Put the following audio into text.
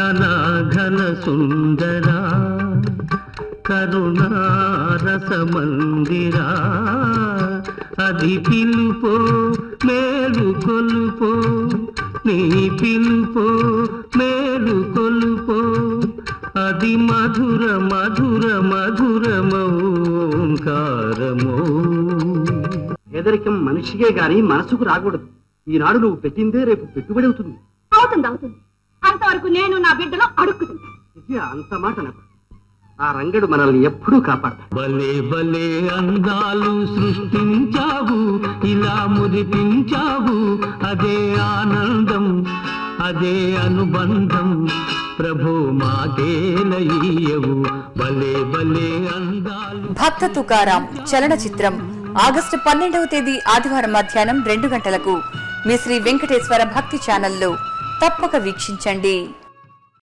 ఘన ఘన సుందరా కరుణారస మందిరా అది పిలుపో మేలు కొలుపో నీ పిలుపో మేలు కొలుపో అది మధుర మధుర మధురమౌంకారమో పేదరికం మనిషికే గాని మనసుకు రాకూడదు ఈనాడు నువ్వు పెట్టిందే రేపు పెట్టుబడి అవుతుంది అవుతుంది అవుతుంది అంతవరకు నేను నా బిడ్డలో అడుక్కుతుంటా ఇది అంత మాట నాకు ఆ రంగడు మనల్ని ఎప్పుడూ కాపాడతాడు భలే భలే అందాలు సృష్టించావు ఇలా మురిపించావు అదే ఆనందం అదే అనుబంధం ప్రభు మాకేలయ్యవు భలే భలే అందాలు భక్త తుకారాం చలనచిత్రం ఆగస్టు పన్నెండవ తేదీ ఆదివారం మధ్యాహ్నం రెండు గంటలకు మీ శ్రీ వెంకటేశ్వర భక్తి ఛానల్లో తప్పక వీక్షించండి